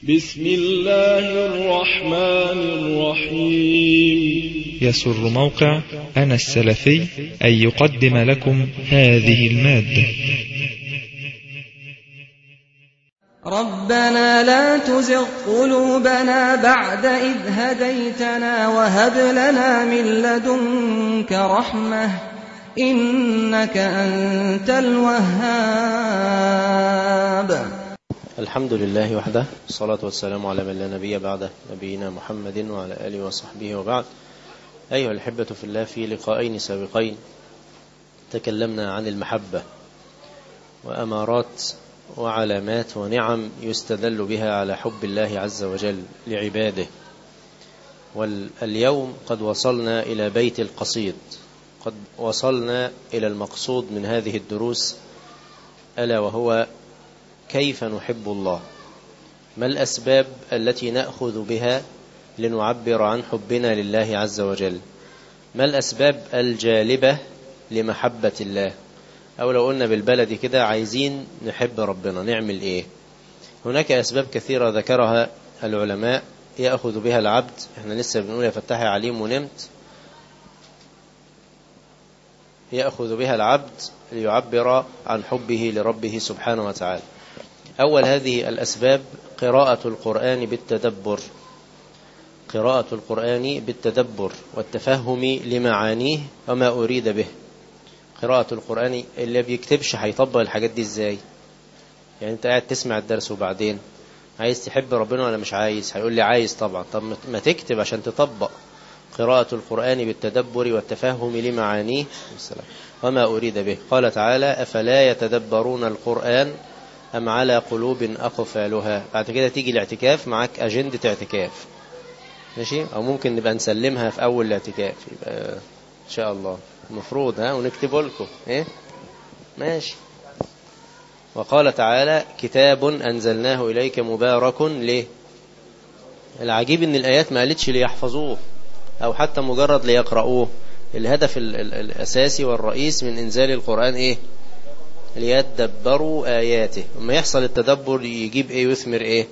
بسم الله الرحمن الرحيم يسر موقع أنا السلفي أن يقدم لكم هذه المادة ربنا لا تزغ قلوبنا بعد إذ هديتنا وهب لنا من لدنك رحمة إنك أنت الوهاب الحمد لله وحده الصلاة والسلام على من لا نبي بعده نبينا محمد وعلى آله وصحبه وبعد أيها الأحبة في الله في لقاءين سابقين تكلمنا عن المحبة وأمارات وعلامات ونعم يستدل بها على حب الله عز وجل لعباده واليوم قد وصلنا إلى بيت القصيد قد وصلنا إلى المقصود من هذه الدروس ألا وهو كيف نحب الله ما الأسباب التي نأخذ بها لنعبر عن حبنا لله عز وجل ما الأسباب الجالبة لمحبة الله أو لو قلنا بالبلد كده عايزين نحب ربنا نعمل إيه هناك أسباب كثيرة ذكرها العلماء يأخذ بها العبد احنا لسه بنقول يا فتحي عليم ونمت يأخذ بها العبد ليعبر عن حبه لربه سبحانه وتعالى أول هذه الأسباب قراءة القرآن بالتدبر قراءة القرآن بالتدبر والتفهم لمعانيه وما أريد به قراءة القرآن اللي بيكتبش هيطبق الحاجات دي ازاي يعني انت قاعد تسمع الدرس وبعدين عايز تحب ربنا ولا مش عايز هيقول لي عايز طبعا طب ما تكتب عشان تطبق قراءة القرآن بالتدبر والتفهم لمعانيه وما أريد به قال تعالى أفلا يتدبرون القرآن أم على قلوب أقفالها بعد كده تيجي الاعتكاف معاك أجندة اعتكاف ماشي أو ممكن نبقى نسلمها في أول الاعتكاف يبقى إن شاء الله المفروض ها ونكتبه لكم إيه ماشي وقال تعالى كتاب أنزلناه إليك مبارك ليه العجيب ان الآيات ما قالتش ليحفظوه أو حتى مجرد ليقرأوه الهدف ال ال الأساسي والرئيس من إنزال القرآن إيه ليتدبروا آياته وما يحصل التدبر يجيب إيه ويثمر إيه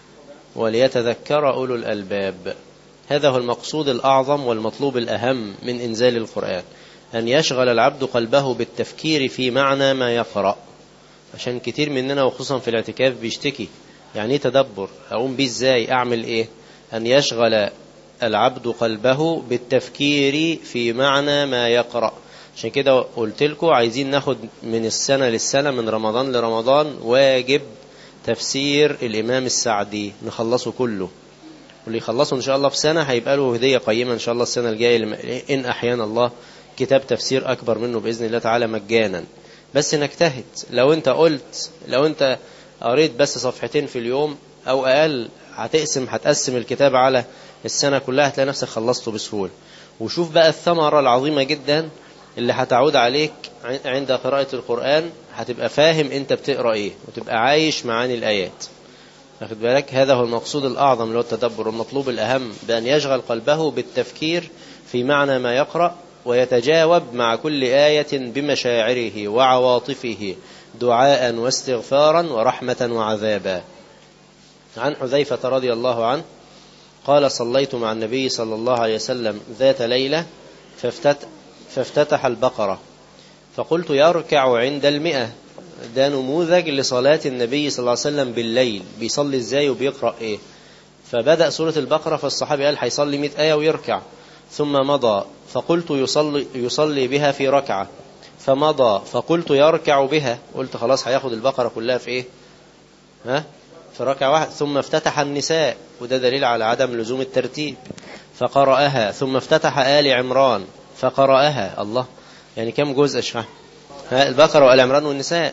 وليتذكر أولو الألباب هذا هو المقصود الأعظم والمطلوب الأهم من إنزال القرآن أن يشغل العبد قلبه بالتفكير في معنى ما يقرأ عشان كتير مننا وخصوصا في الاعتكاف بيشتكي يعني ايه تدبر أقوم بيه إزاي أعمل إيه أن يشغل العبد قلبه بالتفكير في معنى ما يقرأ عشان كده قلت لكم عايزين ناخد من السنة للسنة من رمضان لرمضان واجب تفسير الإمام السعدي نخلصه كله واللي يخلصه إن شاء الله في سنة هيبقى له هدية قيمة إن شاء الله السنة الجاية إن أحيانا الله كتاب تفسير أكبر منه بإذن الله تعالى مجانا بس نجتهد لو أنت قلت لو أنت قريت بس صفحتين في اليوم أو أقل هتقسم هتقسم الكتاب على السنة كلها هتلاقي نفسك خلصته بسهولة وشوف بقى الثمرة العظيمة جدا اللي هتعود عليك عند قراءة القرآن هتبقى فاهم انت بتقرأ ايه وتبقى عايش معاني الآيات واخد بالك هذا هو المقصود الأعظم اللي هو التدبر المطلوب الأهم بأن يشغل قلبه بالتفكير في معنى ما يقرأ ويتجاوب مع كل آية بمشاعره وعواطفه دعاء واستغفارا ورحمة وعذابا عن حذيفة رضي الله عنه قال صليت مع النبي صلى الله عليه وسلم ذات ليلة فافتتح فافتتح البقرة فقلت يركع عند المئة ده نموذج لصلاة النبي صلى الله عليه وسلم بالليل بيصلي ازاي وبيقرأ ايه فبدأ سورة البقرة فالصحابي قال هيصلي 100 آية ويركع ثم مضى فقلت يصلي, يصلي بها في ركعة فمضى فقلت يركع بها قلت خلاص هياخد البقرة كلها في ايه ها في ركعة واحد ثم افتتح النساء وده دليل على عدم لزوم الترتيب فقرأها ثم افتتح آل عمران فقرأها الله يعني كم جزء اشرح البقرة وآل عمران والنساء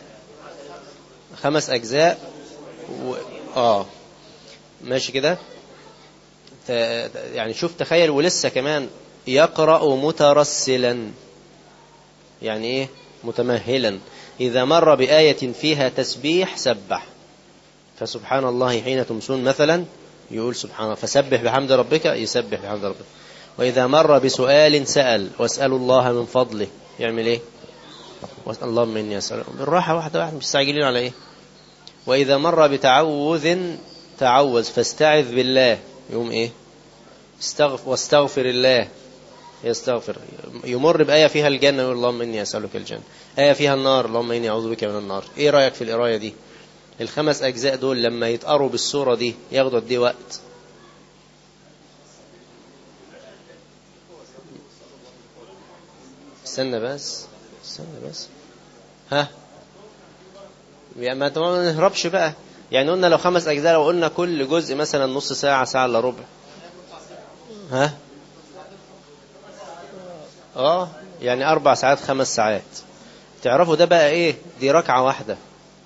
خمس أجزاء و... آه ماشي كده ت... يعني شوف تخيل ولسه كمان يقرأ مترسلا يعني إيه متمهلا إذا مر بآية فيها تسبيح سبح فسبحان الله حين تمسون مثلا يقول سبحان الله فسبح بحمد ربك يسبح بحمد ربك وإذا مر بسؤال سأل واسألوا الله من فضله يعمل إيه واسأل الله مني أسأل بالراحة واحدة واحدة مستعجلين على إيه وإذا مر بتعوذ تعوذ فاستعذ بالله يقوم ايه استغفر واستغفر الله يستغفر يمر بآية فيها الجنة يقول اللهم إني أسألك الجنة آية فيها النار اللهم إني أعوذ بك من النار إيه رأيك في القراية دي الخمس أجزاء دول لما يتقروا بالصورة دي ياخدوا قد إيه وقت استنى بس استنى بس ها يعني ما ما نهربش بقى يعني قلنا لو خمس أجزاء لو قلنا كل جزء مثلا نص ساعة ساعة إلا ربع ها اه يعني أربع ساعات خمس ساعات تعرفوا ده بقى إيه دي ركعة واحدة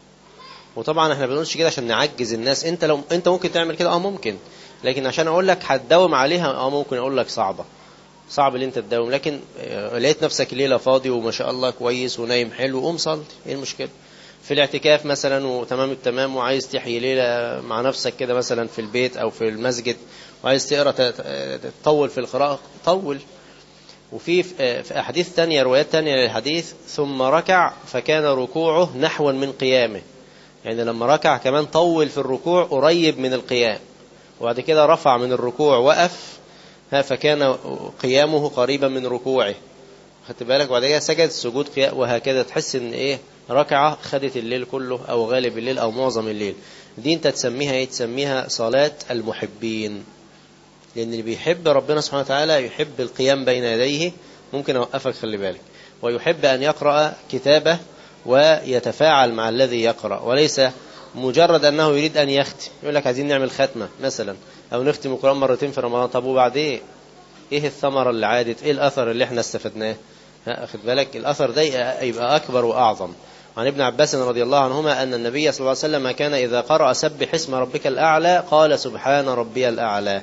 وطبعا احنا بنقولش كده عشان نعجز الناس انت لو انت ممكن تعمل كده اه ممكن لكن عشان اقول لك هتداوم عليها اه ممكن اقول لك صعبة صعب اللي انت تداوم لكن اه لقيت نفسك ليلة فاضي وما شاء الله كويس ونايم حلو قوم صلي ايه المشكلة في الاعتكاف مثلا وتمام التمام وعايز تحيي ليلة مع نفسك كده مثلا في البيت او في المسجد وعايز تقرا تطول في القراءة طول وفي في أحاديث تانية روايات تانية للحديث ثم ركع فكان ركوعه نحوا من قيامه يعني لما ركع كمان طول في الركوع قريب من القيام وبعد كده رفع من الركوع وقف فكان قيامه قريبا من ركوعه خدت بالك وبعد كده سجد سجود قيام وهكذا تحس ان ايه ركعة خدت الليل كله او غالب الليل او معظم الليل دي انت تسميها ايه تسميها صلاة المحبين لأن اللي بيحب ربنا سبحانه وتعالى يحب القيام بين يديه ممكن أوقفك خلي بالك ويحب أن يقرأ كتابه ويتفاعل مع الذي يقرأ وليس مجرد أنه يريد أن يختم يقول لك عايزين نعمل ختمة مثلا أو نختم القرآن مرتين في رمضان طب وبعدين إيه الثمرة اللي عادت إيه الأثر اللي احنا استفدناه أخذ بالك الأثر ده يبقى أكبر وأعظم عن ابن عباس رضي الله عنهما أن النبي صلى الله عليه وسلم كان إذا قرأ سبح اسم ربك الأعلى قال سبحان ربي الأعلى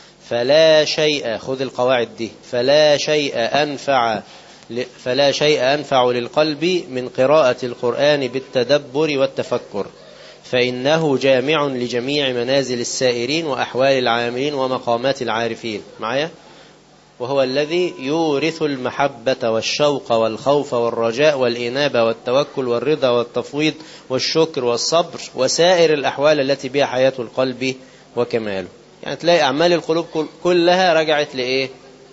فلا شيء خذ القواعد دي فلا شيء أنفع فلا شيء أنفع للقلب من قراءة القرآن بالتدبر والتفكر فإنه جامع لجميع منازل السائرين وأحوال العاملين ومقامات العارفين معايا وهو الذي يورث المحبة والشوق والخوف والرجاء والإنابة والتوكل والرضا والتفويض والشكر والصبر وسائر الأحوال التي بها حياة القلب وكماله يعني تلاقي أعمال القلوب كلها رجعت لإيه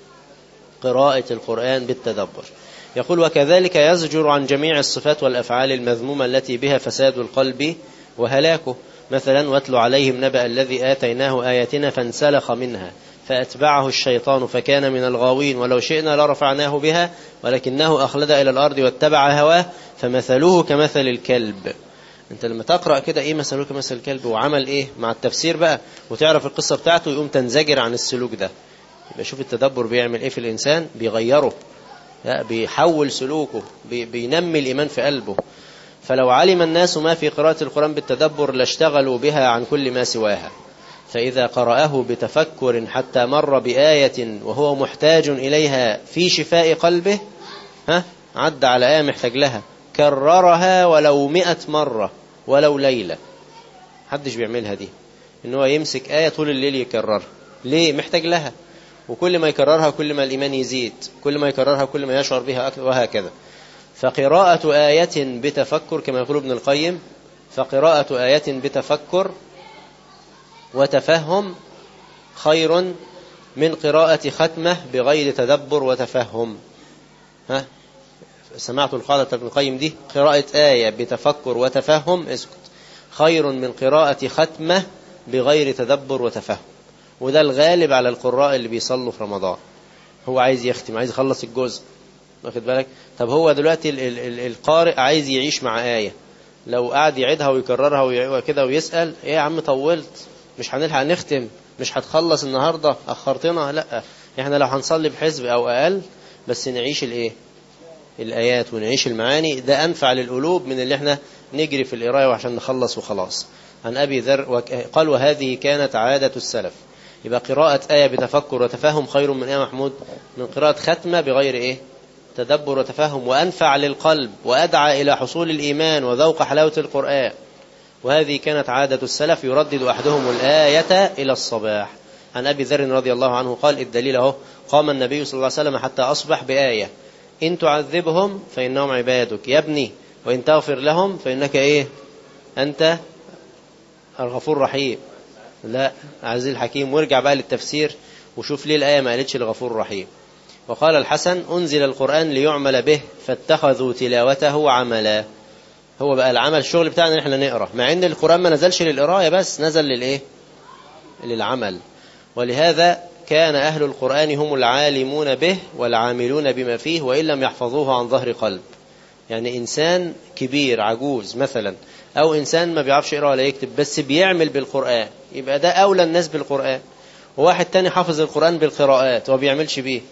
قراءة القرآن بالتدبر يقول وكذلك يزجر عن جميع الصفات والأفعال المذمومة التي بها فساد القلب وهلاكه مثلا واتل عليهم نبأ الذي آتيناه آياتنا فانسلخ منها فأتبعه الشيطان فكان من الغاوين ولو شئنا لرفعناه بها ولكنه أخلد إلى الأرض واتبع هواه فمثله كمثل الكلب انت لما تقرأ كده ايه مثله كمثل الكلب وعمل ايه مع التفسير بقى وتعرف القصة بتاعته يقوم تنزجر عن السلوك ده يبقى شوف التدبر بيعمل ايه في الإنسان بيغيره بيحول سلوكه بينمي الإيمان في قلبه فلو علم الناس ما في قراءة القرآن بالتدبر لاشتغلوا بها عن كل ما سواها فإذا قرأه بتفكر حتى مر بآية وهو محتاج إليها في شفاء قلبه ها عد على آية محتاج لها كررها ولو مئة مرة ولو ليلة حدش بيعملها دي إن هو يمسك آية طول الليل يكررها ليه محتاج لها وكل ما يكررها كل ما الإيمان يزيد كل ما يكررها كل ما يشعر بها أكثر وهكذا فقراءة آية بتفكر كما يقول ابن القيم فقراءة آية بتفكر وتفهم خير من قراءة ختمة بغير تدبر وتفهم ها سمعت القاعدة ابن القيم دي قراءة آية بتفكر وتفهم اسكت خير من قراءة ختمة بغير تدبر وتفهم وده الغالب على القراء اللي بيصلوا في رمضان هو عايز يختم عايز يخلص الجزء واخد بالك طب هو دلوقتي ال ال ال القارئ عايز يعيش مع آية لو قعد يعيدها ويكررها وكده ويسأل ايه يا عم طولت مش هنلحق نختم مش هتخلص النهاردة أخرتنا لا احنا لو هنصلي بحزب أو أقل بس نعيش الايه الآيات ونعيش المعاني ده أنفع للقلوب من اللي احنا نجري في القراية وعشان نخلص وخلاص عن أبي ذر قال وهذه كانت عادة السلف يبقى قراءة آية بتفكر وتفهم خير من إيه محمود من قراءة ختمة بغير إيه تدبر وتفهم وأنفع للقلب وأدعى إلى حصول الإيمان وذوق حلاوة القرآن وهذه كانت عادة السلف يردد أحدهم الآية إلى الصباح عن أبي ذر رضي الله عنه قال الدليل اهو قام النبي صلى الله عليه وسلم حتى أصبح بآية إن تعذبهم فإنهم عبادك يا ابني وإن تغفر لهم فإنك إيه أنت الغفور الرحيم لا عزيز الحكيم وارجع بقى للتفسير وشوف ليه الآية ما قالتش الغفور الرحيم وقال الحسن أنزل القرآن ليعمل به فاتخذوا تلاوته عملا هو بقى العمل الشغل بتاعنا ان احنا نقرا مع ان القرآن ما نزلش للقراءة بس نزل للايه للعمل ولهذا كان أهل القرآن هم العالمون به والعاملون بما فيه وإن لم يحفظوه عن ظهر قلب يعني إنسان كبير عجوز مثلا أو إنسان ما بيعرفش يقرأ ولا يكتب بس بيعمل بالقرآن يبقى ده أولى الناس بالقرآن وواحد تاني حافظ القرآن بالقراءات وما بيعملش بيه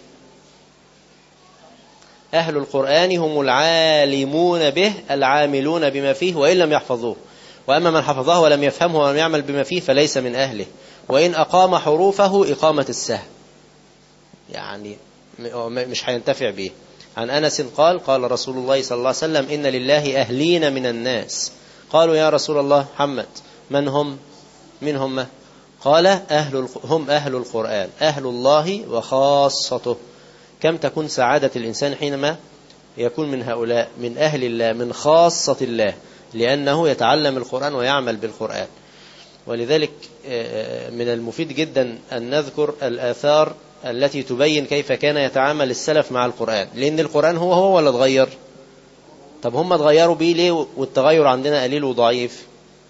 أهل القرآن هم العالمون به العاملون بما فيه وإن لم يحفظوه وأما من حفظه ولم يفهمه ولم يعمل بما فيه فليس من أهله وإن أقام حروفه إقامة السهم يعني مش هينتفع به عن أنس قال قال رسول الله صلى الله عليه وسلم إن لله أهلين من الناس قالوا يا رسول الله محمد من هم من هم قال أهل هم أهل القرآن أهل الله وخاصته كم تكون سعادة الإنسان حينما يكون من هؤلاء من أهل الله من خاصة الله لأنه يتعلم القرآن ويعمل بالقرآن ولذلك من المفيد جدا أن نذكر الآثار التي تبين كيف كان يتعامل السلف مع القرآن لأن القرآن هو هو ولا اتغير طب هم اتغيروا بيه ليه والتغير عندنا قليل وضعيف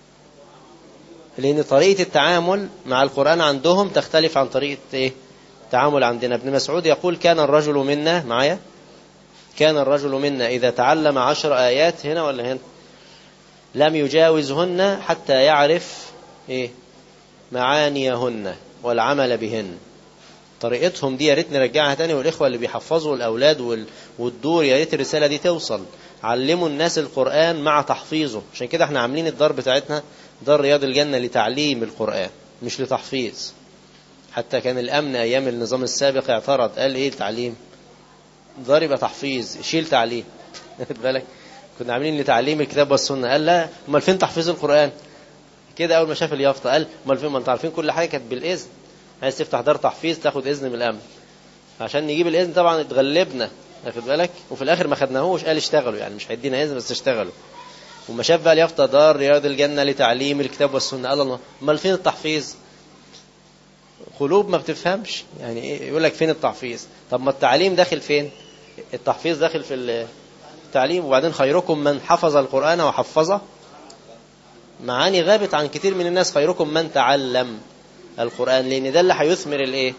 لأن طريقة التعامل مع القرآن عندهم تختلف عن طريقة إيه؟ التعامل عندنا ابن مسعود يقول كان الرجل منا معايا كان الرجل منا إذا تعلم عشر آيات هنا ولا هنا لم يجاوزهن حتى يعرف إيه معانيهن والعمل بهن طريقتهم دي يا ريت نرجعها تاني والإخوة اللي بيحفظوا الأولاد والدور يا ريت الرسالة دي توصل علموا الناس القرآن مع تحفيظه عشان كده احنا عاملين الدار بتاعتنا دار رياض الجنة لتعليم القرآن مش لتحفيظ حتى كان الأمن أيام النظام السابق اعترض قال إيه التعليم دار يبقى تحفيظ شيل تعليم بالك كنا عاملين لتعليم الكتاب والسنة قال لا امال فين تحفيظ القرآن كده أول ما شاف اليافطة قال امال فين ما انتوا عارفين كل حاجة كانت بالإذن عايز تفتح دار تحفيظ تاخد إذن من الأمن عشان نجيب الإذن طبعا اتغلبنا واخد بالك وفي الآخر ما خدناهوش قال اشتغلوا يعني مش هيدينا إذن بس اشتغلوا وما شاف بقى اليافطة دار رياض الجنة لتعليم الكتاب والسنة قال الله امال فين التحفيظ قلوب ما بتفهمش يعني ايه يقول لك فين التحفيظ طب ما التعليم داخل فين التحفيظ داخل في التعليم وبعدين خيركم من حفظ القرآن وحفظه معاني غابت عن كتير من الناس خيركم من تعلم القرآن لأن ده اللي هيثمر الايه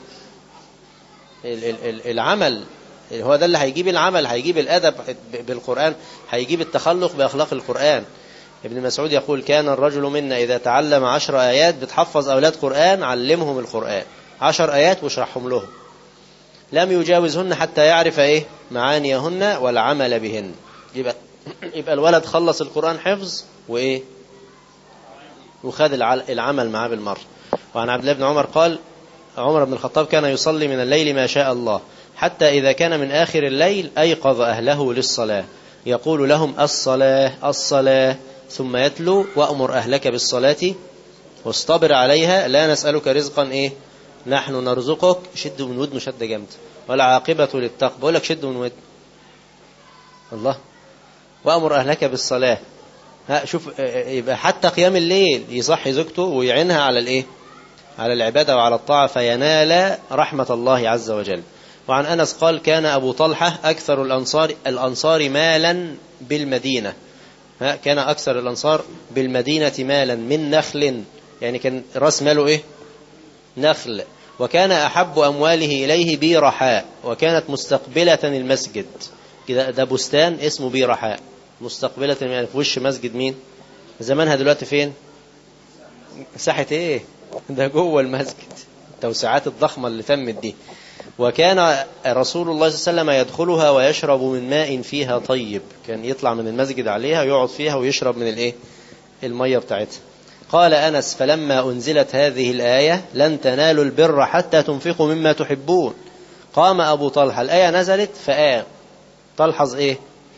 العمل هو ده اللي هيجيب العمل هيجيب الأدب بالقرآن هيجيب التخلق بأخلاق القرآن ابن مسعود يقول كان الرجل منا إذا تعلم عشر آيات بتحفظ أولاد قرآن علمهم القرآن عشر آيات واشرحهم لهم لم يجاوزهن حتى يعرف إيه معانيهن والعمل بهن يبقى, يبقى الولد خلص القرآن حفظ وإيه وخد العمل معاه بالمرة وعن عبد الله بن عمر قال عمر بن الخطاب كان يصلي من الليل ما شاء الله حتى إذا كان من آخر الليل أيقظ أهله للصلاة يقول لهم الصلاة الصلاة ثم يتلو وأمر أهلك بالصلاة واصطبر عليها لا نسألك رزقا إيه نحن نرزقك شد من ودنه شد جامد والعاقبة للتقوى بقول لك شد من ودن الله وأمر أهلك بالصلاة ها شوف يبقى حتى قيام الليل يصحي زوجته ويعينها على الإيه على العبادة وعلى الطاعة فينال رحمة الله عز وجل وعن أنس قال كان أبو طلحة أكثر الأنصار, الأنصار مالا بالمدينة كان أكثر الأنصار بالمدينة مالا من نخل يعني كان رأس ماله إيه نخل وكان أحب أمواله إليه بيرحاء وكانت مستقبلة المسجد كده ده بستان اسمه بيرحاء مستقبلة يعني في وش مسجد مين زمانها دلوقتي فين ساحة ايه ده جوه المسجد التوسعات الضخمة اللي تمت دي وكان رسول الله صلى الله عليه وسلم يدخلها ويشرب من ماء فيها طيب كان يطلع من المسجد عليها ويقعد فيها ويشرب من الايه المية بتاعتها قال أنس فلما أنزلت هذه الآية لن تنالوا البر حتى تنفقوا مما تحبون قام أبو طلحة الآية نزلت فقام تلحظ إيه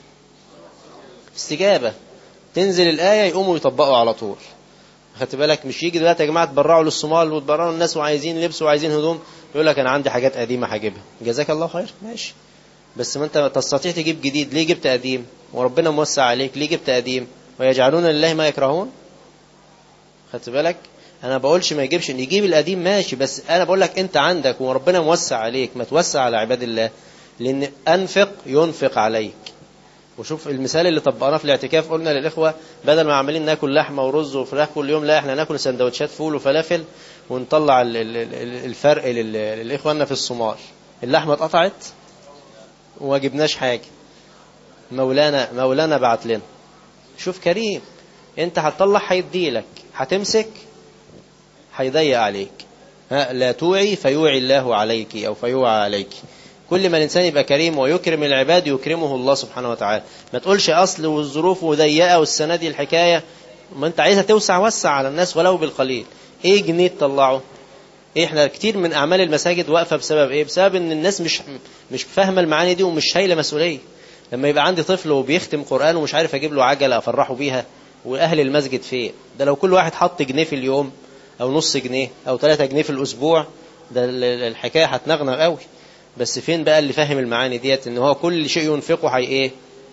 استجابة تنزل الآية يقوموا يطبقوا على طول خدت بالك مش يجي دلوقتي يا جماعة تبرعوا للصومال وتبرعوا الناس وعايزين لبس وعايزين هدوم يقول لك أنا عندي حاجات قديمة هجيبها جزاك الله خير ماشي بس ما أنت تستطيع تجيب جديد ليه جبت قديم وربنا موسع عليك ليه جبت قديم ويجعلون لله ما يكرهون خدت بالك انا بقولش ما يجيبش يجيب القديم ماشي بس انا بقول لك انت عندك وربنا موسع عليك ما توسع على عباد الله لان انفق ينفق عليك وشوف المثال اللي طبقناه في الاعتكاف قلنا للاخوه بدل ما عمالين ناكل لحمه ورز وفراخ كل يوم لا احنا ناكل سندوتشات فول وفلافل ونطلع ال- ال- ال- الفرق لل- للاخواننا في الصومال اللحمه اتقطعت وما جبناش حاجه مولانا مولانا بعت لنا شوف كريم انت هتطلع هيديلك هتمسك هيضيق عليك ها لا توعي فيوعي الله عليك او فيوعى عليك كل ما الانسان يبقى كريم ويكرم العباد يكرمه الله سبحانه وتعالى ما تقولش اصل والظروف ضيقه والسنه دي الحكايه ما انت عايزها توسع وسع على الناس ولو بالقليل ايه جنيه تطلعه إيه احنا كتير من اعمال المساجد واقفه بسبب ايه بسبب ان الناس مش مش فاهمه المعاني دي ومش شايله مسؤوليه لما يبقى عندي طفل وبيختم قران ومش عارف اجيب له عجله افرحه بيها واهل المسجد فين ده لو كل واحد حط جنيه في اليوم او نص جنيه او 3 جنيه في الاسبوع ده ال- ال- الحكايه هتنغنغ قوي بس فين بقى اللي فاهم المعاني ديت ان هو كل شيء ينفقه هي ايه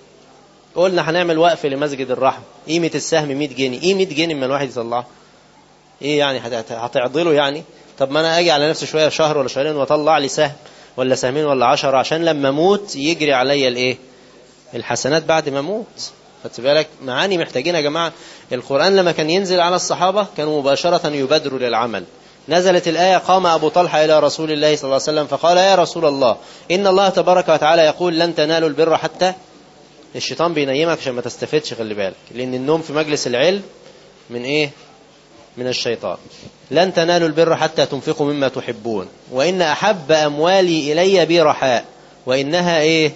قلنا هنعمل وقف لمسجد الرحمه قيمه السهم 100 جنيه ايه 100 جنيه اما الواحد يطلعها ايه يعني هت- هتعضله يعني طب ما انا اجي على نفسي شويه شهر ولا شهرين واطلع لي سهم ولا سهمين ولا عشرة عشان لما اموت يجري عليا الايه الحسنات بعد ما اموت خدت بالك معاني محتاجين يا جماعه القران لما كان ينزل على الصحابه كانوا مباشره يبادروا للعمل نزلت الآية قام أبو طلحة إلى رسول الله صلى الله عليه وسلم فقال يا رسول الله إن الله تبارك وتعالى يقول لن تنالوا البر حتى الشيطان بينيمك عشان ما تستفدش خلي بالك لأن النوم في مجلس العلم من إيه من الشيطان لن تنالوا البر حتى تنفقوا مما تحبون وإن أحب أموالي إلي برحاء وإنها إيه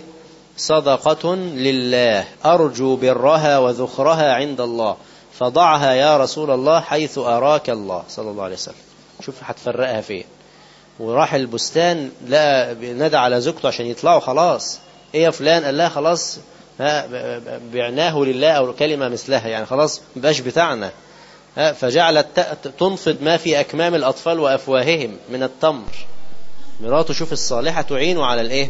صدقة لله أرجو برها وذخرها عند الله فضعها يا رسول الله حيث أراك الله صلى الله عليه وسلم شوف هتفرقها فين وراح البستان لقى نادى على زوجته عشان يطلعوا خلاص ايه يا فلان قال لها خلاص ها ب- ب- بعناه لله او كلمه مثلها يعني خلاص مبقاش بتاعنا ها فجعلت ت- تنفض ما في اكمام الاطفال وافواههم من التمر مراته شوف الصالحه تعينه على الايه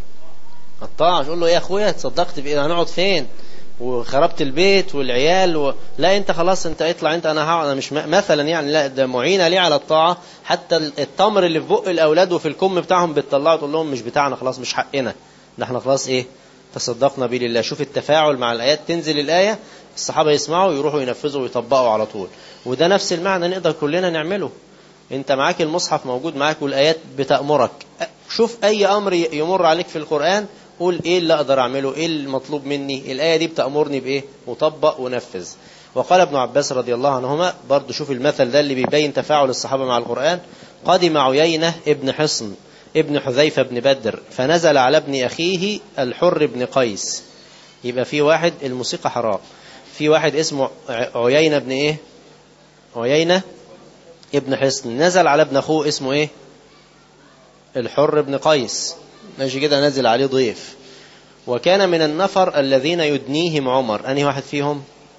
الطاعه تقول له ايه يا اخويا تصدقت بايه هنقعد فين وخربت البيت والعيال و... لا انت خلاص انت اطلع انت انا هقعد انا مش م... مثلا يعني لا ده معينه ليه على الطاعه حتى التمر اللي في بق الاولاد وفي الكم بتاعهم بتطلعه تقول لهم مش بتاعنا خلاص مش حقنا ده احنا خلاص ايه تصدقنا به لله شوف التفاعل مع الايات تنزل الايه الصحابه يسمعوا يروحوا ينفذوا ويطبقوا على طول وده نفس المعنى نقدر كلنا نعمله انت معاك المصحف موجود معاك والايات بتامرك شوف اي امر يمر عليك في القران قول ايه اللي اقدر اعمله ايه المطلوب مني الايه دي بتامرني بايه وطبق ونفذ وقال ابن عباس رضي الله عنهما برضو شوف المثل ده اللي بيبين تفاعل الصحابه مع القران قدم عيينه ابن حصن ابن حذيفه بن بدر فنزل على ابن اخيه الحر بن قيس يبقى في واحد الموسيقى حرام في واحد اسمه عيينه بن ايه عيينه ابن حصن نزل على ابن اخوه اسمه ايه الحر بن قيس ماشي كده نزل عليه ضيف وكان من النفر الذين يدنيهم عمر أنهي واحد فيهم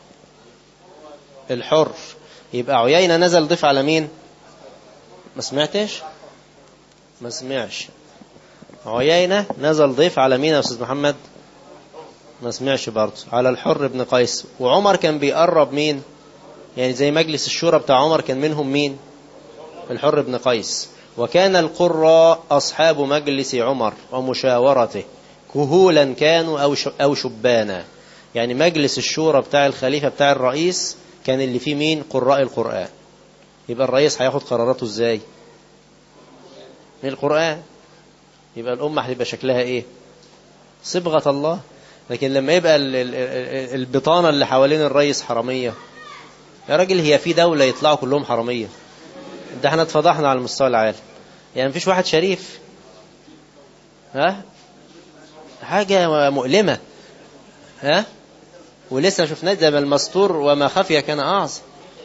الحر يبقى عيينة نزل ضيف على مين ما سمعتش ما سمعش عيينة نزل ضيف على مين يا أستاذ محمد ما سمعش برضه على الحر بن قيس وعمر كان بيقرب مين يعني زي مجلس الشورى بتاع عمر كان منهم مين الحر بن قيس وكان القراء أصحاب مجلس عمر ومشاورته كهولا كانوا أو أو شبانا يعني مجلس الشورى بتاع الخليفة بتاع الرئيس كان اللي فيه مين قراء القرآن يبقى الرئيس هياخد قراراته ازاي من القرآن يبقى الأمة هتبقى شكلها ايه صبغة الله لكن لما يبقى ال- ال- ال- البطانة اللي حوالين الرئيس حرامية يا راجل هي في دولة يطلعوا كلهم حرامية ده احنا اتفضحنا على المستوى العالي يعني مفيش واحد شريف ها حاجة مؤلمة ها ولسه ما شفناش ده المستور وما خفي كان أعظم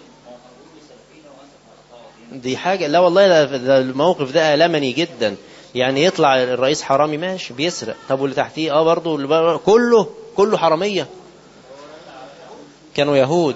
دي حاجة لا والله ده- ده الموقف ده ألمني جدا يعني يطلع الرئيس حرامي ماشي بيسرق طب واللي تحتيه اه برضه واللي بره- كله كله حرامية كانوا يهود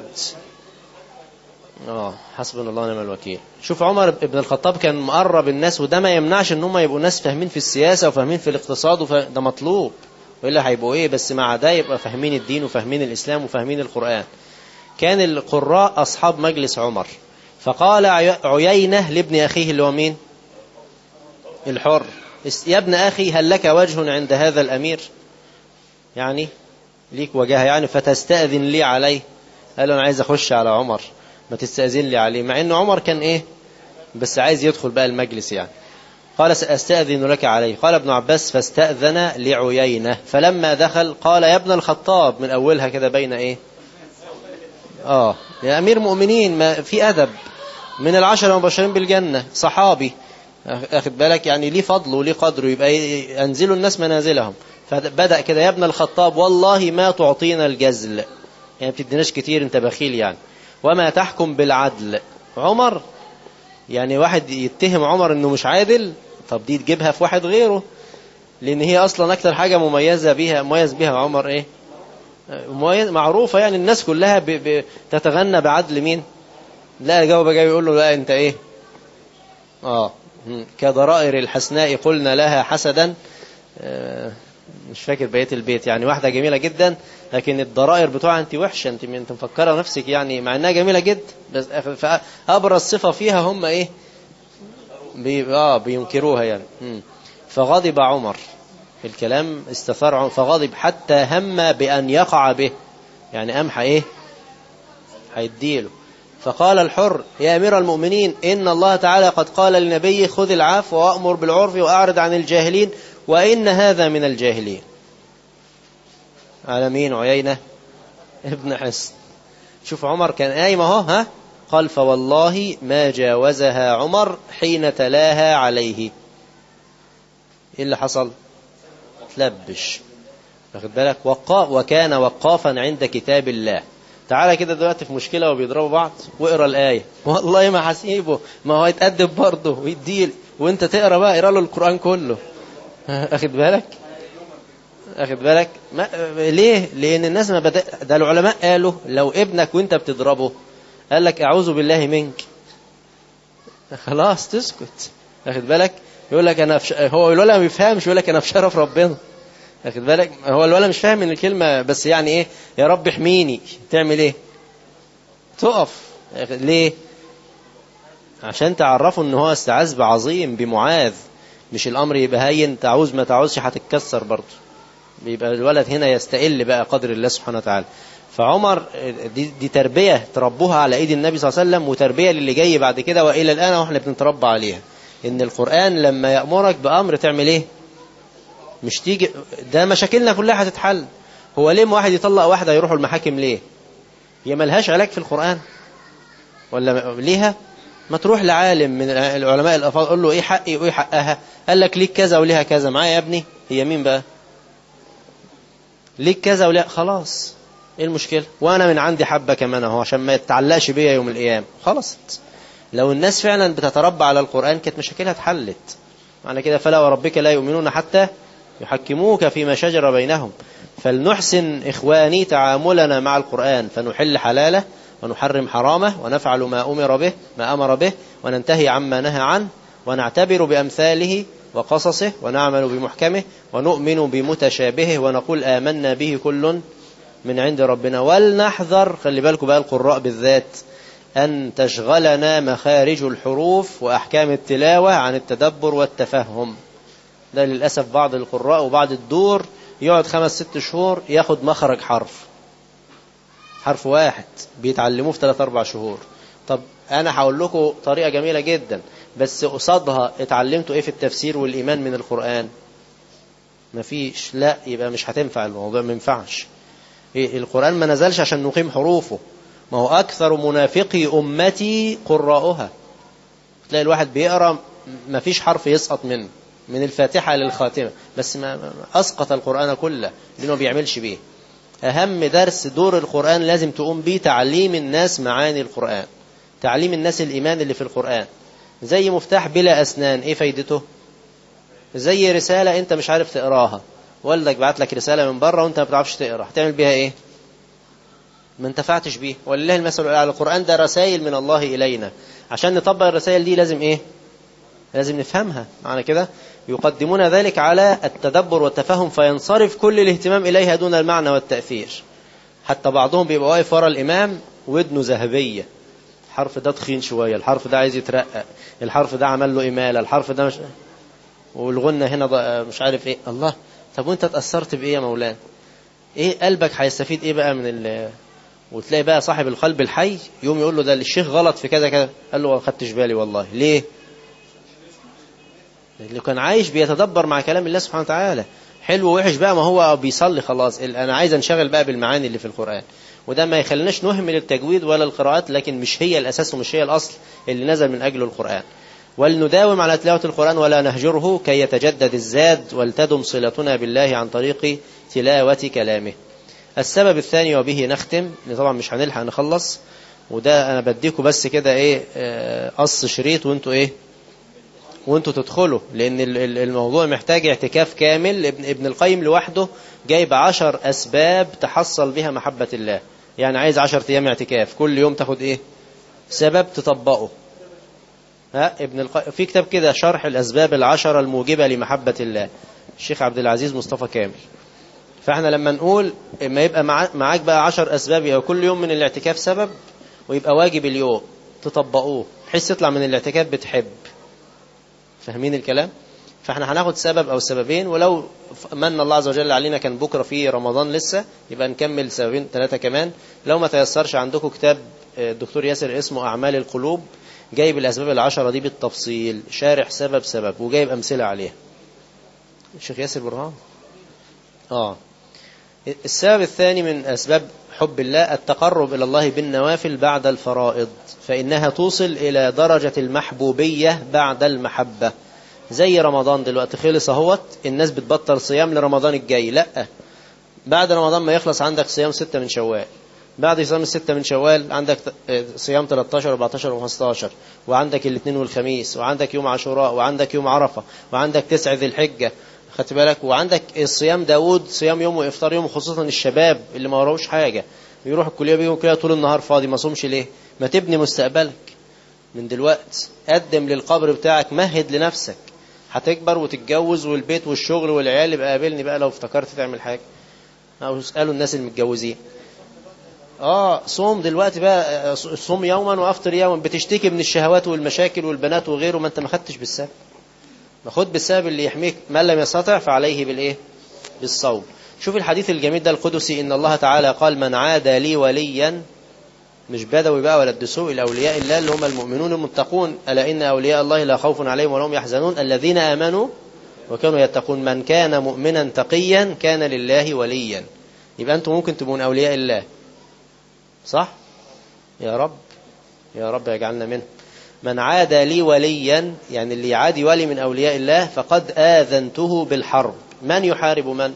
اه حسبنا الله ونعم الوكيل شوف عمر بن الخطاب كان مقرب الناس وده ما يمنعش ان هم يبقوا ناس فاهمين في السياسة وفاهمين في الاقتصاد وف... ده مطلوب والا هيبقوا ايه بس مع ده يبقى فاهمين الدين وفاهمين الاسلام وفاهمين القرآن كان القراء اصحاب مجلس عمر فقال عي- عيينة لابن أخيه اللي هو مين الحر اس- يا ابن أخي هل لك وجه عند هذا الأمير يعني ليك وجهه يعني فتستأذن لي عليه قال له أنا عايز أخش على عمر ما تستأذن لي عليه مع أن عمر كان إيه بس عايز يدخل بقى المجلس يعني قال سأستأذن لك عليه قال ابن عباس فاستأذن لعيينة فلما دخل قال يا ابن الخطاب من أولها كده بين إيه آه يا أمير مؤمنين ما في أدب من العشرة المبشرين بالجنة صحابي أخد بالك يعني ليه فضل وليه قدره يبقى ي- ينزلوا الناس منازلهم فبدأ كده يا ابن الخطاب والله ما تعطينا الجزل يعني بتديناش كتير انت بخيل يعني وما تحكم بالعدل عمر يعني واحد يتهم عمر انه مش عادل طب دي تجيبها في واحد غيره لان هي اصلا اكتر حاجة مميزة بيها مميز بيها عمر ايه مميز معروفة يعني الناس كلها ب... ب... تتغنى بعدل مين لا جاوب جاي يقول له لا انت ايه اه مم. كضرائر الحسناء قلنا لها حسدا آه، مش فاكر بقية البيت يعني واحدة جميلة جدا لكن الضرائر بتوعها انت وحشة انت انت مفكرة نفسك يعني مع انها جميلة جدا بس فأبرز صفة فيها هم ايه بي اه بينكروها يعني مم. فغضب عمر الكلام استثار عمر فغضب حتى هم بأن يقع به يعني أمحى ايه هيديله فقال الحر يا أمير المؤمنين إن الله تعالى قد قال لنبيه خذ العفو وأمر بالعرف وأعرض عن الجاهلين وإن هذا من الجاهلين على مين عيينة ابن حسن شوف عمر كان قايم اهو ها قال فوالله ما جاوزها عمر حين تلاها عليه ايه اللي حصل تلبش واخد بالك وقا وكان وقافا عند كتاب الله تعالى كده دلوقتي في مشكلة وبيضربوا بعض واقرا الآية والله ما هسيبه ما هو يتأدب برضه ويديل وانت تقرا بقى اقرا له القرآن كله اخد بالك اخد بالك ما ليه لان الناس ما بدأ ده العلماء قالوا لو ابنك وانت بتضربه قال لك اعوذ بالله منك خلاص تسكت اخد بالك يقول لك انا في ش... هو الولد ما بيفهمش يقول لك انا في شرف ربنا اخد بالك هو الولد مش فاهم ان الكلمه بس يعني ايه يا رب احميني تعمل ايه تقف ليه عشان تعرفوا ان هو استعاذ بعظيم بمعاذ مش الامر يبقى هين تعوز ما تعوزش هتتكسر برضه بيبقى الولد هنا يستقل بقى قدر الله سبحانه وتعالى فعمر دي, دي تربية تربوها على ايد النبي صلى الله عليه وسلم وتربية للي جاي بعد كده والى الان واحنا بنتربى عليها ان القرآن لما يأمرك بأمر تعمل ايه مش تيجي ده مشاكلنا كلها هتتحل هو ليه واحد يطلق واحدة يروحوا المحاكم ليه هي ملهاش علاج في القرآن ولا ليها ما تروح لعالم من العلماء الأفاضل قول له ايه حقي وايه حقها قال لك ليك كذا وليها كذا معايا يا ابني هي مين بقى ليك كذا ولا خلاص ايه المشكلة وانا من عندي حبة كمان اهو عشان ما يتعلقش بيا يوم القيامة خلاص لو الناس فعلا بتتربى على القرآن كانت مشاكلها اتحلت معنى كده فلا وربك لا يؤمنون حتى يحكموك فيما شجر بينهم فلنحسن إخواني تعاملنا مع القرآن فنحل حلاله ونحرم حرامه ونفعل ما أمر به ما أمر به وننتهي عما نهى عنه ونعتبر بأمثاله وقصصه ونعمل بمحكمه ونؤمن بمتشابهه ونقول آمنا به كل من عند ربنا ولنحذر خلي بالكم بقى القراء بالذات أن تشغلنا مخارج الحروف وأحكام التلاوة عن التدبر والتفهم ده للأسف بعض القراء وبعض الدور يقعد خمس ست شهور ياخد مخرج حرف حرف واحد بيتعلموه في ثلاث أربع شهور طب أنا هقول لكم طريقة جميلة جدا بس قصادها اتعلمتوا إيه في التفسير والإيمان من القرآن مفيش لا يبقى مش هتنفع الموضوع ما ينفعش إيه القرآن ما نزلش عشان نقيم حروفه ما هو أكثر منافقي أمتي قراؤها تلاقي الواحد بيقرأ ما فيش حرف يسقط منه من الفاتحة للخاتمة بس ما أسقط القرآن كله لأنه بيعملش بيه أهم درس دور القرآن لازم تقوم بيه تعليم الناس معاني القرآن تعليم الناس الإيمان اللي في القرآن زي مفتاح بلا أسنان إيه فايدته زي رسالة أنت مش عارف تقراها والدك بعت لك رسالة من بره وأنت ما بتعرفش تقرا هتعمل بيها إيه ما انتفعتش بيه ولله المثل على القرآن ده رسائل من الله إلينا عشان نطبق الرسائل دي لازم إيه لازم نفهمها معنى كده يقدمون ذلك على التدبر والتفهم فينصرف كل الاهتمام إليها دون المعنى والتأثير حتى بعضهم بيبقى واقف ورا الإمام ودنه ذهبية الحرف ده تخين شوية الحرف ده عايز يترقق الحرف ده عمل له إمالة الحرف ده مش والغنة هنا ض- مش عارف ايه الله طب وانت اتأثرت بايه يا مولانا ايه قلبك هيستفيد ايه بقى من ال وتلاقي بقى صاحب القلب الحي يوم يقول له ده الشيخ غلط في كذا كذا قال له ما خدتش بالي والله ليه اللي كان عايش بيتدبر مع كلام الله سبحانه وتعالى حلو ووحش بقى ما هو بيصلي خلاص ال- انا عايز انشغل بقى بالمعاني اللي في القرآن وده ما يخليناش نهمل التجويد ولا القراءات لكن مش هي الأساس ومش هي الأصل اللي نزل من أجله القرآن ولنداوم على تلاوة القرآن ولا نهجره كي يتجدد الزاد ولتدم صلتنا بالله عن طريق تلاوة كلامه السبب الثاني وبه نختم لأن طبعا مش هنلحق نخلص وده أنا بديكم بس كده إيه آه، قص شريط وانتوا إيه وانتوا تدخلوا لأن ال- ال- الموضوع محتاج اعتكاف كامل ابن, ابن القيم لوحده جايب عشر أسباب تحصل بها محبة الله يعني عايز عشر أيام اعتكاف كل يوم تاخد إيه سبب تطبقه ها ابن الق... في كتاب كده شرح الأسباب العشرة الموجبة لمحبة الله الشيخ عبد العزيز مصطفى كامل فاحنا لما نقول اما يبقى مع... معاك بقى عشر أسباب يبقى كل يوم من الاعتكاف سبب ويبقى واجب اليوم تطبقوه بحيث تطلع من الاعتكاف بتحب فاهمين الكلام فاحنا هناخد سبب او سببين ولو من الله عز وجل علينا كان بكرة في رمضان لسه يبقى نكمل سببين ثلاثة كمان لو ما تيسرش عندكم كتاب الدكتور ياسر اسمه أعمال القلوب جايب الأسباب العشرة دي بالتفصيل شارح سبب سبب وجايب أمثلة عليها الشيخ ياسر برهان آه السبب الثاني من أسباب حب الله التقرب إلى الله بالنوافل بعد الفرائض فإنها توصل إلى درجة المحبوبية بعد المحبة زي رمضان دلوقتي خلص اهوت الناس بتبطل صيام لرمضان الجاي لا بعد رمضان ما يخلص عندك صيام ستة من شوال بعد صيام الستة من شوال عندك صيام 13 14 و15 وعندك الاثنين والخميس وعندك يوم عاشوراء وعندك يوم عرفة وعندك تسع ذي الحجة خدت بالك وعندك الصيام داود صيام يوم وافطار يوم خصوصا الشباب اللي ما وراهوش حاجة بيروح الكلية بيجوا كده طول النهار فاضي ما صومش ليه ما تبني مستقبلك من دلوقت قدم للقبر بتاعك مهد لنفسك هتكبر وتتجوز والبيت والشغل والعيال يبقى قابلني بقى لو افتكرت تعمل حاجة او اسألوا الناس المتجوزين اه صوم دلوقتي بقى صوم يوما وافطر يوما بتشتكي من الشهوات والمشاكل والبنات وغيره ما انت ما خدتش بالسبب ما خد بالسبب اللي يحميك من لم يستطع فعليه بالايه بالصوم شوف الحديث الجميل ده القدسي ان الله تعالى قال من عادى لي وليا مش بدوي بقى ولا الدسوء الأولياء الله اللي هم المؤمنون المتقون ألا إن أولياء الله لا خوف عليهم ولا هم يحزنون الذين آمنوا وكانوا يتقون من كان مؤمنا تقيا كان لله وليا يبقى أنتم ممكن تبقون أولياء الله صح يا رب يا رب يجعلنا منه من عادى لي وليا يعني اللي يعادي ولي من أولياء الله فقد آذنته بالحرب من يحارب من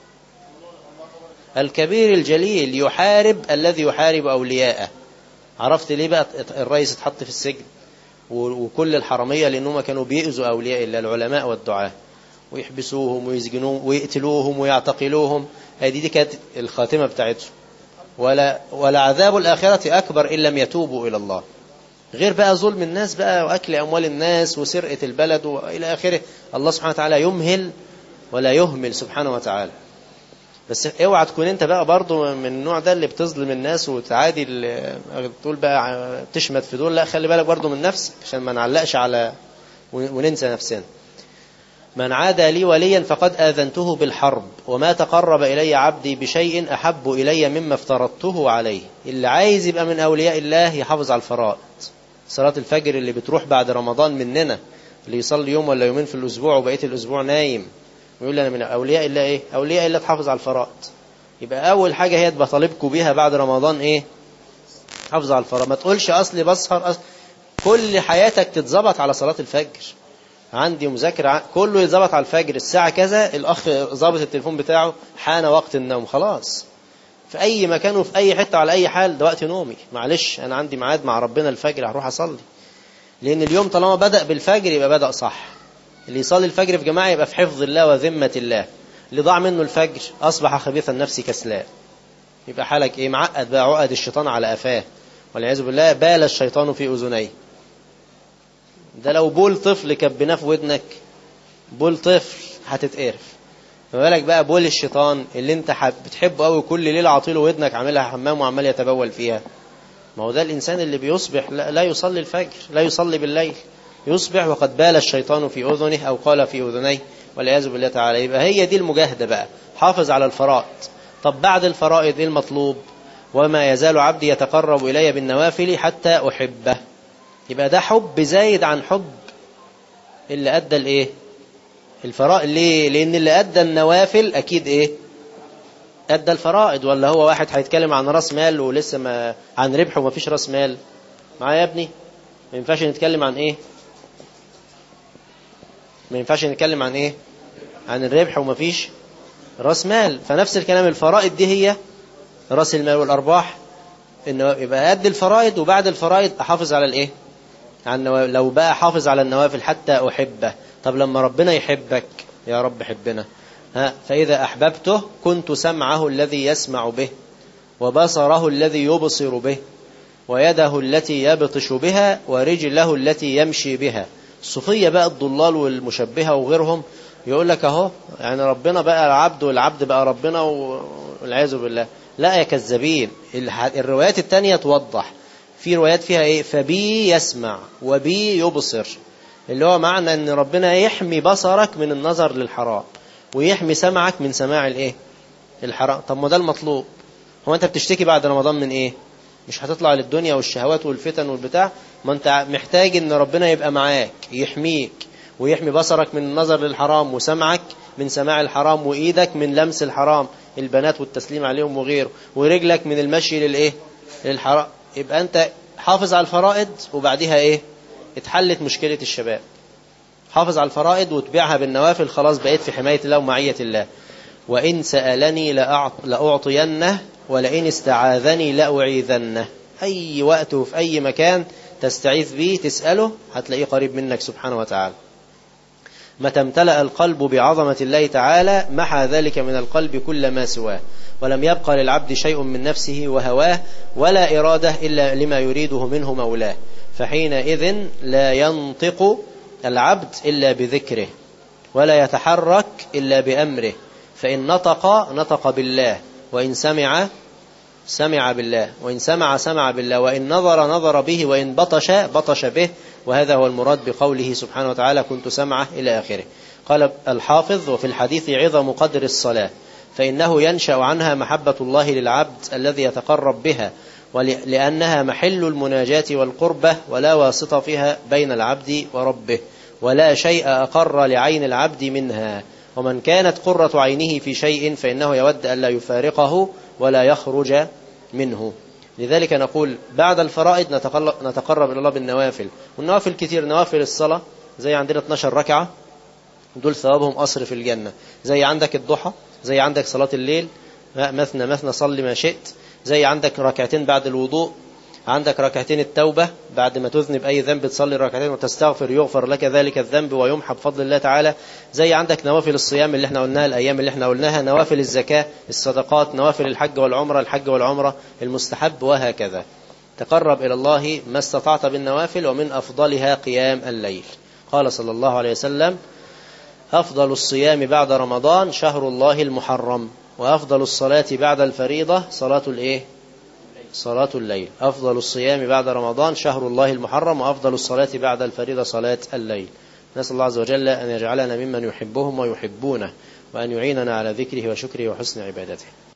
الكبير الجليل يحارب الذي يحارب أولياءه عرفت ليه بقى الرئيس اتحط في السجن وكل الحرمية لأنهم كانوا بيأذوا أولياء الله العلماء والدعاة ويحبسوهم ويسجنوهم ويقتلوهم ويعتقلوهم هذه دي كانت الخاتمة بتاعتهم ولا, ولا عذاب الآخرة أكبر إن لم يتوبوا إلى الله غير بقى ظلم الناس بقى وأكل أموال الناس وسرقة البلد وإلى آخره الله سبحانه وتعالى يمهل ولا يهمل سبحانه وتعالى بس اوعى تكون انت بقى برضو من النوع ده اللي بتظلم الناس وتعادي تقول بقى تشمت في دول لا خلي بالك برضو من نفسك عشان ما نعلقش على وننسى نفسنا من عادى لي وليا فقد آذنته بالحرب وما تقرب إلي عبدي بشيء أحب إلي مما افترضته عليه اللي عايز يبقى من أولياء الله يحافظ على الفرائض صلاة الفجر اللي بتروح بعد رمضان مننا اللي يصلي يوم ولا يومين في الأسبوع وبقية الأسبوع نايم ويقول لي أنا من أولياء الله إيه أولياء الله تحافظ على الفرائض يبقى أول حاجة هي بطالبكم بيها بعد رمضان إيه حافظ على الفرائض ما تقولش أصلي بسهر أصل كل حياتك تتظبط على صلاة الفجر عندي مذاكرة كله يتظبط على الفجر الساعة كذا الأخ ظابط التليفون بتاعه حان وقت النوم خلاص في أي مكان وفي أي حتة على أي حال ده وقت نومي معلش أنا عندي ميعاد مع ربنا الفجر هروح أصلي لأن اليوم طالما بدأ بالفجر يبقى بدأ صح اللي يصلي الفجر في جماعة يبقى في حفظ الله وذمة الله اللي ضاع منه الفجر أصبح خبيث النفس كسلان يبقى حالك إيه معقد بقى عقد الشيطان على أفاه والعياذ بالله بال الشيطان في أذنيه ده لو بول طفل كبناه في ودنك بول طفل هتتقرف فما بالك بقى بول الشيطان اللي انت بتحبه قوي كل ليله عاطيله ودنك عاملها حمام وعمال يتبول فيها ما هو ده الإنسان اللي بيصبح لا لا يصلي الفجر لا يصلي بالليل يصبح وقد بال الشيطان في أذنه أو قال في أذنيه والعياذ بالله تعالى يبقى هي دي المجاهدة بقى حافظ على الفرائض طب بعد الفرائض ايه المطلوب وما يزال عبدي يتقرب إلي بالنوافل حتى أحبه يبقى ده حب زايد عن حب اللي أدى الإيه الفرائض ليه لأن اللي أدى النوافل أكيد إيه أدى الفرائض ولا هو واحد هيتكلم عن راس مال ولسه ما عن ربح وما فيش راس مال معايا يا ابني ما ينفعش نتكلم عن إيه ما ينفعش نتكلم عن إيه عن الربح وما فيش راس مال فنفس الكلام الفرائض دي هي راس المال والأرباح إنه يبقى قد الفرائض وبعد الفرائض أحافظ على الإيه على النوافل لو بقى حافظ على النوافل حتى أحبه طب لما ربنا يحبك يا رب حبنا ها فإذا أحببته كنت سمعه الذي يسمع به وبصره الذي يبصر به ويده التي يبطش بها ورجله التي يمشي بها الصوفية بقى الضلال والمشبهة وغيرهم يقول لك اهو يعني ربنا بقى العبد والعبد بقى ربنا والعياذ بالله لا يا كذابين الروايات التانية توضح في روايات فيها ايه فبي يسمع وبي يبصر اللي هو معنى ان ربنا يحمي بصرك من النظر للحرام ويحمي سمعك من سماع الايه الحرام طب ما ده المطلوب هو انت بتشتكي بعد رمضان من ايه مش هتطلع للدنيا والشهوات والفتن والبتاع ما انت محتاج ان ربنا يبقى معاك يحميك ويحمي بصرك من النظر للحرام وسمعك من سماع الحرام وإيدك من لمس الحرام البنات والتسليم عليهم وغيره ورجلك من المشي للإيه للحرام يبقى أنت حافظ على الفرائض وبعدها إيه اتحلت مشكلة الشباب حافظ على الفرائض وتبيعها بالنوافل خلاص بقيت في حماية الله ومعية الله وإن سألني لأعطينه ولئن استعاذني لأعيذنه أي وقت وفي أي مكان تستعيذ به تسأله هتلاقيه قريب منك سبحانه وتعالى متى امتلأ القلب بعظمة الله تعالى محى ذلك من القلب كل ما سواه ولم يبقى للعبد شيء من نفسه وهواه ولا إرادة إلا لما يريده منه مولاه فحينئذ لا ينطق العبد إلا بذكره ولا يتحرك إلا بأمره فإن نطق نطق بالله وإن سمع سمع بالله وإن سمع سمع بالله وإن نظر نظر به وإن بطش بطش به وهذا هو المراد بقوله سبحانه وتعالى كنت سمعه إلى آخره قال الحافظ وفي الحديث عظم قدر الصلاة فإنه ينشأ عنها محبة الله للعبد الذي يتقرب بها ولأنها محل المناجاة والقربة ولا واسطة فيها بين العبد وربه ولا شيء أقر لعين العبد منها ومن كانت قرة عينه في شيء فإنه يود ألا يفارقه ولا يخرج منه لذلك نقول بعد الفرائض نتقرب إلى الله بالنوافل والنوافل كتير نوافل الصلاة زي عندنا 12 ركعة دول ثوابهم قصر في الجنة زي عندك الضحى زي عندك صلاة الليل مثنى مثنى صلي ما شئت زي عندك ركعتين بعد الوضوء عندك ركعتين التوبة بعد ما تذنب أي ذنب تصلي ركعتين وتستغفر يغفر لك ذلك الذنب ويمحى بفضل الله تعالى زي عندك نوافل الصيام اللي احنا قلناها الأيام اللي احنا قلناها نوافل الزكاة الصدقات نوافل الحج والعمرة الحج والعمرة المستحب وهكذا تقرب إلى الله ما استطعت بالنوافل ومن أفضلها قيام الليل قال صلى الله عليه وسلم أفضل الصيام بعد رمضان شهر الله المحرم وأفضل الصلاة بعد الفريضة صلاة الإيه صلاة الليل أفضل الصيام بعد رمضان شهر الله المحرم وأفضل الصلاة بعد الفريضة صلاة الليل نسأل الله عز وجل أن يجعلنا ممن يحبهم ويحبونه وأن يعيننا على ذكره وشكره وحسن عبادته